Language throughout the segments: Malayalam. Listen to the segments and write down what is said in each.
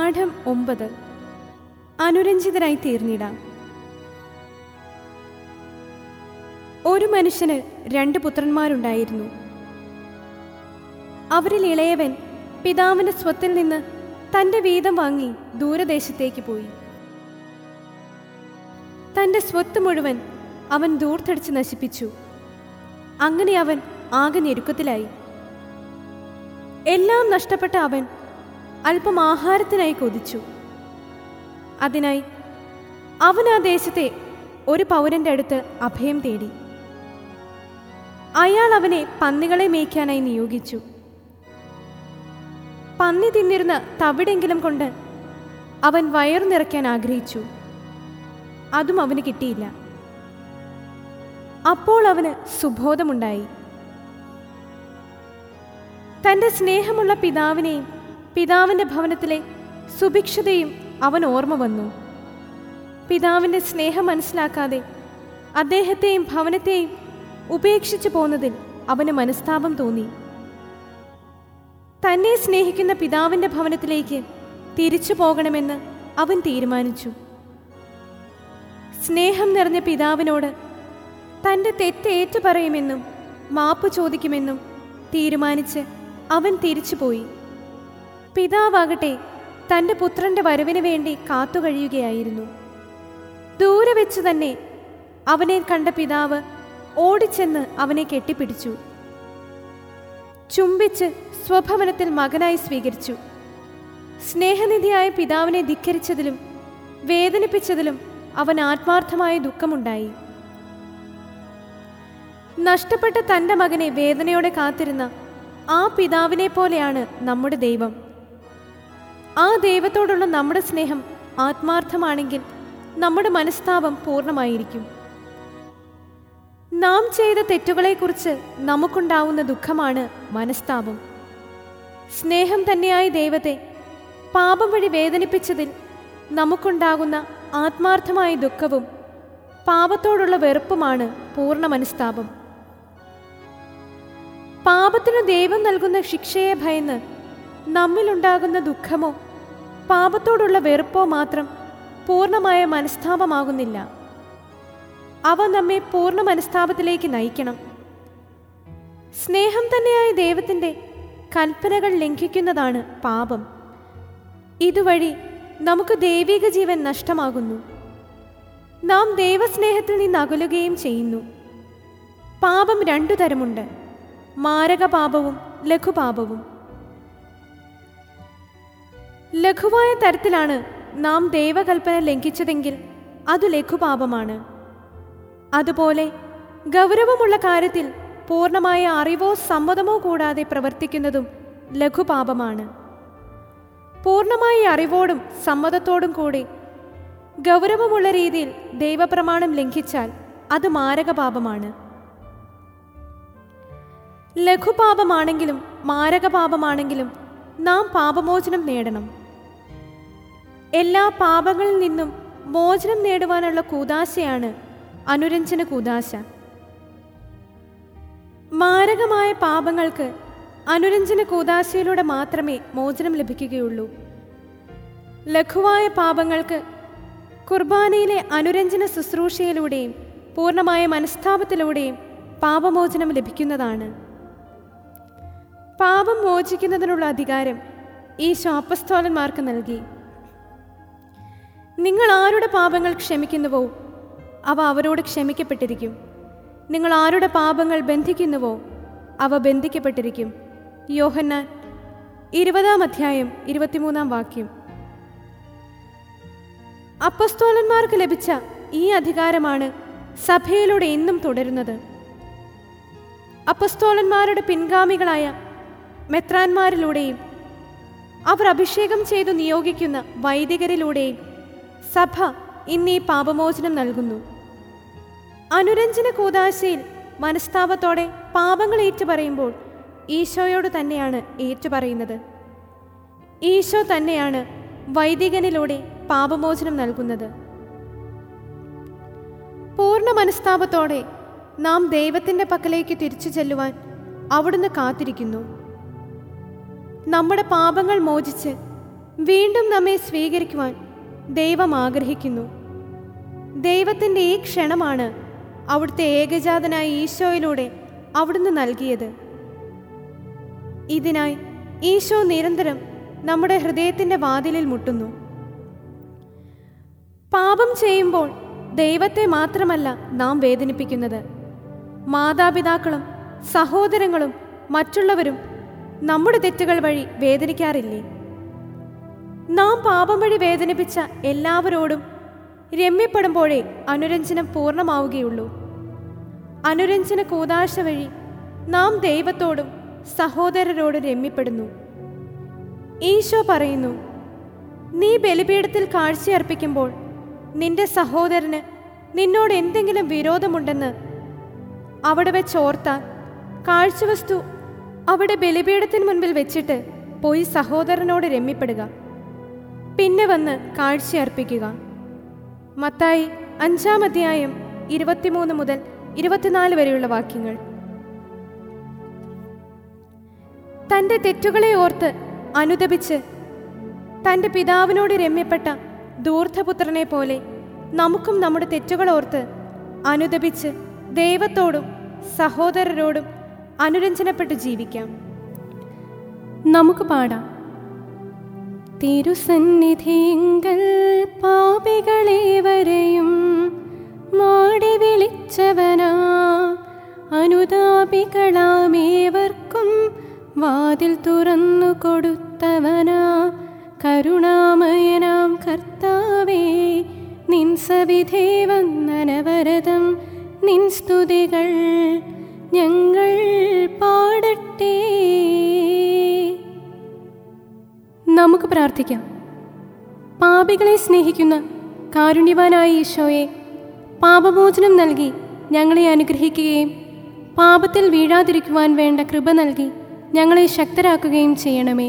പാഠം ഒമ്പത് അനുരഞ്ജിതരായി തീർന്നിടാം ഒരു മനുഷ്യന് രണ്ട് പുത്രന്മാരുണ്ടായിരുന്നു അവരിൽ ഇളയവൻ പിതാവിന്റെ സ്വത്തിൽ നിന്ന് തന്റെ വീതം വാങ്ങി ദൂരദേശത്തേക്ക് പോയി തന്റെ സ്വത്ത് മുഴുവൻ അവൻ ദൂർത്തടിച്ച് നശിപ്പിച്ചു അങ്ങനെ അവൻ ആകെ ഞെരുക്കത്തിലായി എല്ലാം നഷ്ടപ്പെട്ട അവൻ അല്പം ആഹാരത്തിനായി കൊതിച്ചു അതിനായി അവൻ ആ ദേശത്തെ ഒരു പൗരന്റെ അടുത്ത് അഭയം തേടി അയാൾ അവനെ പന്നികളെ മേയ്ക്കാനായി നിയോഗിച്ചു പന്നി തിന്നിരുന്ന തവിടെങ്കിലും കൊണ്ട് അവൻ വയറു നിറയ്ക്കാൻ ആഗ്രഹിച്ചു അതും അവന് കിട്ടിയില്ല അപ്പോൾ അവന് സുബോധമുണ്ടായി തന്റെ സ്നേഹമുള്ള പിതാവിനെയും പിതാവിന്റെ ഭവനത്തിലെ സുഭിക്ഷതയും അവൻ ഓർമ്മ വന്നു പിതാവിന്റെ സ്നേഹം മനസ്സിലാക്കാതെ അദ്ദേഹത്തെയും ഭവനത്തെയും ഉപേക്ഷിച്ചു പോന്നതിൽ അവന് മനസ്താപം തോന്നി തന്നെ സ്നേഹിക്കുന്ന പിതാവിന്റെ ഭവനത്തിലേക്ക് തിരിച്ചു പോകണമെന്ന് അവൻ തീരുമാനിച്ചു സ്നേഹം നിറഞ്ഞ പിതാവിനോട് തന്റെ തെറ്റ് ഏറ്റുപറയുമെന്നും മാപ്പ് ചോദിക്കുമെന്നും തീരുമാനിച്ച് അവൻ തിരിച്ചുപോയി പിതാവാകട്ടെ തന്റെ പുത്രന്റെ വരവിന് വേണ്ടി കാത്തുകഴിയുകയായിരുന്നു ദൂരെ വെച്ച് തന്നെ അവനെ കണ്ട പിതാവ് ഓടിച്ചെന്ന് അവനെ കെട്ടിപ്പിടിച്ചു ചുംബിച്ച് സ്വഭവനത്തിൽ മകനായി സ്വീകരിച്ചു സ്നേഹനിധിയായ പിതാവിനെ ധിക്കരിച്ചതിലും വേദനിപ്പിച്ചതിലും അവൻ ആത്മാർത്ഥമായ ദുഃഖമുണ്ടായി നഷ്ടപ്പെട്ട തൻ്റെ മകനെ വേദനയോടെ കാത്തിരുന്ന ആ പിതാവിനെ പോലെയാണ് നമ്മുടെ ദൈവം ആ ദൈവത്തോടുള്ള നമ്മുടെ സ്നേഹം ആത്മാർത്ഥമാണെങ്കിൽ നമ്മുടെ മനസ്താപം പൂർണ്ണമായിരിക്കും നാം ചെയ്ത തെറ്റുകളെക്കുറിച്ച് നമുക്കുണ്ടാവുന്ന ദുഃഖമാണ് മനസ്താപം സ്നേഹം തന്നെയായ ദൈവത്തെ പാപം വഴി വേദനിപ്പിച്ചതിൽ നമുക്കുണ്ടാകുന്ന ആത്മാർത്ഥമായ ദുഃഖവും പാപത്തോടുള്ള വെറുപ്പുമാണ് പൂർണ്ണ മനസ്താപം പാപത്തിന് ദൈവം നൽകുന്ന ശിക്ഷയെ ഭയന്ന് നമ്മിലുണ്ടാകുന്ന ദുഃഖമോ പാപത്തോടുള്ള വെറുപ്പോ മാത്രം പൂർണ്ണമായ മനസ്താപമാകുന്നില്ല അവ നമ്മെ പൂർണ്ണ മനസ്താപത്തിലേക്ക് നയിക്കണം സ്നേഹം തന്നെയായ ദൈവത്തിൻ്റെ കൽപ്പനകൾ ലംഘിക്കുന്നതാണ് പാപം ഇതുവഴി നമുക്ക് ദൈവിക ജീവൻ നഷ്ടമാകുന്നു നാം ദൈവസ്നേഹത്തിൽ നിന്ന് അകലുകയും ചെയ്യുന്നു പാപം രണ്ടു തരമുണ്ട് മാരക പാപവും ലഘുപാപവും ലഘുവായ തരത്തിലാണ് നാം ദൈവകൽപ്പന ലംഘിച്ചതെങ്കിൽ അത് ലഘുപാപമാണ് അതുപോലെ ഗൗരവമുള്ള കാര്യത്തിൽ പൂർണ്ണമായ അറിവോ സമ്മതമോ കൂടാതെ പ്രവർത്തിക്കുന്നതും ലഘുപാപമാണ് പൂർണ്ണമായ അറിവോടും സമ്മതത്തോടും കൂടി ഗൗരവമുള്ള രീതിയിൽ ദൈവപ്രമാണം ലംഘിച്ചാൽ അത് മാരകപാപമാണ് ലഘുപാപമാണെങ്കിലും മാരകപാപമാണെങ്കിലും നാം പാപമോചനം നേടണം എല്ലാ പാപങ്ങളിൽ നിന്നും മോചനം നേടുവാനുള്ള കൂതാശയാണ് അനുരഞ്ജന കൂതാശ മാരകമായ പാപങ്ങൾക്ക് അനുരഞ്ജന കൂതാശയിലൂടെ മാത്രമേ മോചനം ലഭിക്കുകയുള്ളൂ ലഘുവായ പാപങ്ങൾക്ക് കുർബാനയിലെ അനുരഞ്ജന ശുശ്രൂഷയിലൂടെയും പൂർണ്ണമായ മനസ്താപത്തിലൂടെയും പാപമോചനം ലഭിക്കുന്നതാണ് പാപം മോചിക്കുന്നതിനുള്ള അധികാരം ഈശോ അപ്പസ്തോലന്മാർക്ക് നൽകി നിങ്ങൾ ആരുടെ പാപങ്ങൾ ക്ഷമിക്കുന്നുവോ അവ അവരോട് ക്ഷമിക്കപ്പെട്ടിരിക്കും നിങ്ങൾ ആരുടെ പാപങ്ങൾ ബന്ധിക്കുന്നുവോ അവ ബന്ധിക്കപ്പെട്ടിരിക്കും യോഹന്നാൻ ഇരുപതാം അധ്യായം ഇരുപത്തിമൂന്നാം വാക്യം അപ്പസ്തോലന്മാർക്ക് ലഭിച്ച ഈ അധികാരമാണ് സഭയിലൂടെ ഇന്നും തുടരുന്നത് അപ്പസ്തോലന്മാരുടെ പിൻഗാമികളായ മെത്രാന്മാരിലൂടെയും അവർ അഭിഷേകം ചെയ്തു നിയോഗിക്കുന്ന വൈദികരിലൂടെയും സഭ ഇന്നീ പാപമോചനം നൽകുന്നു അനുരഞ്ജന കൂതാശയിൽ മനസ്താപത്തോടെ പാപങ്ങൾ ഏറ്റുപറയുമ്പോൾ ഈശോയോട് തന്നെയാണ് ഏറ്റുപറയുന്നത് ഈശോ തന്നെയാണ് വൈദികനിലൂടെ പാപമോചനം നൽകുന്നത് പൂർണ്ണ മനസ്താപത്തോടെ നാം ദൈവത്തിൻ്റെ പക്കലേക്ക് തിരിച്ചു ചെല്ലുവാൻ അവിടുന്ന് കാത്തിരിക്കുന്നു നമ്മുടെ പാപങ്ങൾ മോചിച്ച് വീണ്ടും നമ്മെ സ്വീകരിക്കുവാൻ ദൈവം ആഗ്രഹിക്കുന്നു ദൈവത്തിൻ്റെ ഈ ക്ഷണമാണ് അവിടുത്തെ ഏകജാതനായ ഈശോയിലൂടെ അവിടുന്ന് നൽകിയത് ഇതിനായി ഈശോ നിരന്തരം നമ്മുടെ ഹൃദയത്തിൻ്റെ വാതിലിൽ മുട്ടുന്നു പാപം ചെയ്യുമ്പോൾ ദൈവത്തെ മാത്രമല്ല നാം വേദനിപ്പിക്കുന്നത് മാതാപിതാക്കളും സഹോദരങ്ങളും മറ്റുള്ളവരും നമ്മുടെ തെറ്റുകൾ വഴി വേദനിക്കാറില്ലേ നാം പാപം വഴി വേദനിപ്പിച്ച എല്ലാവരോടും രമ്യപ്പെടുമ്പോഴേ അനുരഞ്ജനം പൂർണ്ണമാവുകയുള്ളൂ അനുരഞ്ജന കൂതാശ വഴി നാം ദൈവത്തോടും സഹോദരരോടും രമ്യപ്പെടുന്നു ഈശോ പറയുന്നു നീ ബലിപീഠത്തിൽ കാഴ്ചയർപ്പിക്കുമ്പോൾ നിന്റെ സഹോദരന് നിന്നോട് എന്തെങ്കിലും വിരോധമുണ്ടെന്ന് അവിടെ വെച്ച് ഓർത്താൽ കാഴ്ചവസ്തു അവിടെ ബലിപീഠത്തിന് മുൻപിൽ വെച്ചിട്ട് പോയി സഹോദരനോട് രമ്യപ്പെടുക പിന്നെ വന്ന് കാഴ്ചയർപ്പിക്കുക മത്തായി അഞ്ചാം അധ്യായം ഇരുപത്തിമൂന്ന് മുതൽ ഇരുപത്തിനാല് വരെയുള്ള വാക്യങ്ങൾ തൻ്റെ തെറ്റുകളെ ഓർത്ത് അനുദപിച്ച് തൻ്റെ പിതാവിനോട് രമ്യപ്പെട്ട ദൂർധപുത്രനെ പോലെ നമുക്കും നമ്മുടെ തെറ്റുകൾ ഓർത്ത് അനുദപിച്ച് ദൈവത്തോടും സഹോദരരോടും അനുരഞ്ജനപ്പെട്ട് ജീവിക്കാം നമുക്ക് പാടാം തിരുസന്നിധിങ്കൽ പാപികളേവരെയും മാടി വിളിച്ചവനാ അനുതാപികളാമേവർക്കും വാതിൽ തുറന്നു കൊടുത്തവനാ കരുണാമയനാം കർത്താവേ നിൻ സവിധേ വന്നനവരതം നിൻ സ്തുതികൾ ഞങ്ങൾ പാടട്ടെ നമുക്ക് പ്രാർത്ഥിക്കാം പാപികളെ സ്നേഹിക്കുന്ന കാരുണ്യവാനായ ഈശോയെ പാപമോചനം നൽകി ഞങ്ങളെ അനുഗ്രഹിക്കുകയും പാപത്തിൽ വീഴാതിരിക്കുവാൻ വേണ്ട കൃപ നൽകി ഞങ്ങളെ ശക്തരാക്കുകയും ചെയ്യണമേ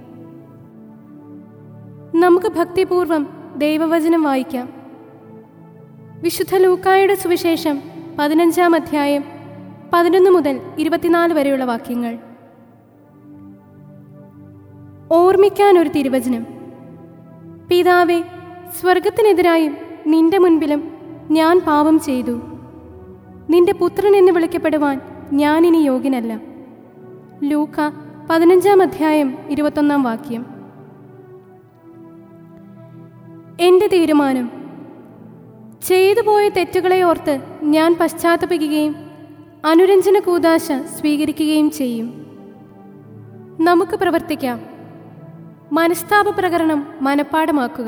നമുക്ക് ഭക്തിപൂർവം ദൈവവചനം വായിക്കാം വിശുദ്ധ ലൂക്കായുടെ സുവിശേഷം പതിനഞ്ചാം അധ്യായം പതിനൊന്ന് മുതൽ ഇരുപത്തിനാല് വരെയുള്ള വാക്യങ്ങൾ ഓർമ്മിക്കാൻ ഒരു തിരുവചനം പിതാവേ സ്വർഗത്തിനെതിരായും നിന്റെ മുൻപിലും ഞാൻ പാപം ചെയ്തു നിന്റെ പുത്രൻ എന്ന് വിളിക്കപ്പെടുവാൻ ഞാനിനി യോഗ്യനല്ല ലൂക്ക പതിനഞ്ചാം അധ്യായം ഇരുപത്തൊന്നാം വാക്യം എൻ്റെ തീരുമാനം ചെയ്തു പോയ തെറ്റുകളെ ഓർത്ത് ഞാൻ പശ്ചാത്തപിക്കുകയും അനുരഞ്ജന കൂതാശ സ്വീകരിക്കുകയും ചെയ്യും നമുക്ക് പ്രവർത്തിക്കാം മനസ്താപ പ്രകരണം മനഃപ്പാടമാക്കുക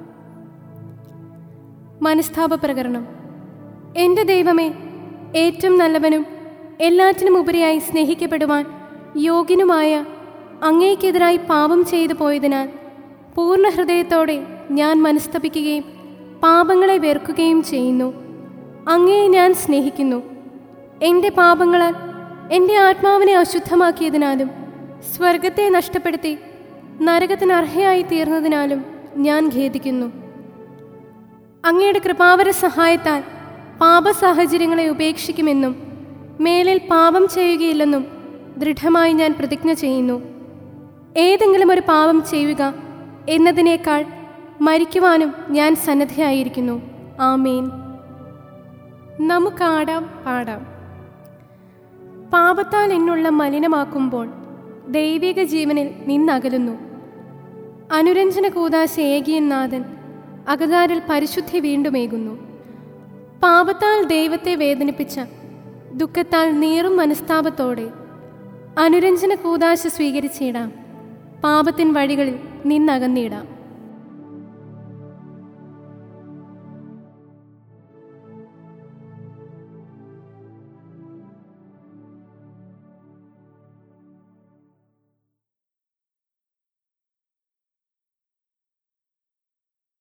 മനസ്താപ പ്രകരണം എൻ്റെ ദൈവമേ ഏറ്റവും നല്ലവനും എല്ലാറ്റിനും ഉപരിയായി സ്നേഹിക്കപ്പെടുവാൻ യോഗ്യനുമായ അങ്ങേക്കെതിരായി പാപം ചെയ്തു പോയതിനാൽ പൂർണ്ണ ഹൃദയത്തോടെ ഞാൻ മനസ്തപിക്കുകയും പാപങ്ങളെ വെറുക്കുകയും ചെയ്യുന്നു അങ്ങയെ ഞാൻ സ്നേഹിക്കുന്നു എൻ്റെ പാപങ്ങളാൽ എൻ്റെ ആത്മാവിനെ അശുദ്ധമാക്കിയതിനാലും സ്വർഗത്തെ നഷ്ടപ്പെടുത്തി നരകത്തിന് അർഹയായി തീർന്നതിനാലും ഞാൻ ഖേദിക്കുന്നു അങ്ങയുടെ കൃപാവര സഹായത്താൽ പാപ സാഹചര്യങ്ങളെ ഉപേക്ഷിക്കുമെന്നും മേലിൽ പാപം ചെയ്യുകയില്ലെന്നും ദൃഢമായി ഞാൻ പ്രതിജ്ഞ ചെയ്യുന്നു ഏതെങ്കിലും ഒരു പാപം ചെയ്യുക എന്നതിനേക്കാൾ മരിക്കുവാനും ഞാൻ സന്നദ്ധയായിരിക്കുന്നു ആമേൻ നമുക്കാടാം പാടാം പാപത്താൽ എന്നുള്ള മലിനമാക്കുമ്പോൾ ദൈവിക ജീവനിൽ നിന്നകലുന്നു അനുരഞ്ജന കൂതാശ ഏകിയനാഥൻ അകതാരിൽ പരിശുദ്ധി വീണ്ടുമേകുന്നു പാപത്താൽ ദൈവത്തെ വേദനിപ്പിച്ച ദുഃഖത്താൽ നീറും മനസ്താപത്തോടെ അനുരഞ്ജന കൂതാശ സ്വീകരിച്ചിടാം പാപത്തിൻ വഴികളിൽ നിന്നകന്നിടാം